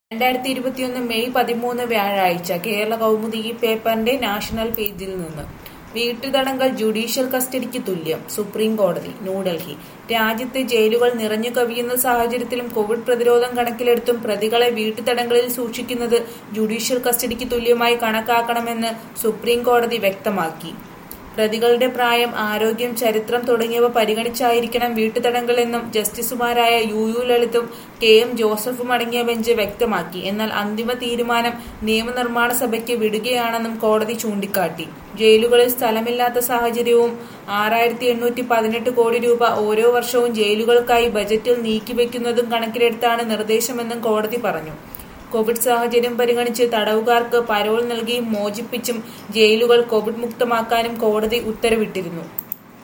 രണ്ടായിരത്തി ഇരുപത്തിയൊന്ന് മെയ് പതിമൂന്ന് വ്യാഴാഴ്ച കേരള കൗമുദി ഈ പേപ്പറിന്റെ നാഷണൽ പേജിൽ നിന്ന് വീട്ടുതടങ്കൽ ജുഡീഷ്യൽ കസ്റ്റഡിക്ക് തുല്യം സുപ്രീം കോടതി ന്യൂഡൽഹി രാജ്യത്തെ ജയിലുകൾ നിറഞ്ഞു കവിയുന്ന സാഹചര്യത്തിലും കോവിഡ് പ്രതിരോധം കണക്കിലെടുത്തും പ്രതികളെ വീട്ടുതടങ്കലിൽ സൂക്ഷിക്കുന്നത് ജുഡീഷ്യൽ കസ്റ്റഡിക്ക് തുല്യമായി കണക്കാക്കണമെന്ന് സുപ്രീം കോടതി വ്യക്തമാക്കി പ്രതികളുടെ പ്രായം ആരോഗ്യം ചരിത്രം തുടങ്ങിയവ പരിഗണിച്ചായിരിക്കണം വീട്ടുതടങ്കലെന്നും ജസ്റ്റിസുമാരായ യു യു ലളിതും കെ എം ജോസഫും അടങ്ങിയ ബെഞ്ച് വ്യക്തമാക്കി എന്നാൽ അന്തിമ തീരുമാനം നിയമനിർമ്മാണ സഭയ്ക്ക് വിടുകയാണെന്നും കോടതി ചൂണ്ടിക്കാട്ടി ജയിലുകളിൽ സ്ഥലമില്ലാത്ത സാഹചര്യവും ആറായിരത്തി എണ്ണൂറ്റി പതിനെട്ട് കോടി രൂപ ഓരോ വർഷവും ജയിലുകൾക്കായി ബജറ്റിൽ നീക്കിവെക്കുന്നതും കണക്കിലെടുത്താണ് നിർദ്ദേശമെന്നും കോടതി പറഞ്ഞു കോവിഡ് സാഹചര്യം പരിഗണിച്ച് തടവുകാർക്ക് പരോൾ നൽകിയും മോചിപ്പിച്ചും ജയിലുകൾ കോവിഡ് മുക്തമാക്കാനും കോടതി ഉത്തരവിട്ടിരുന്നു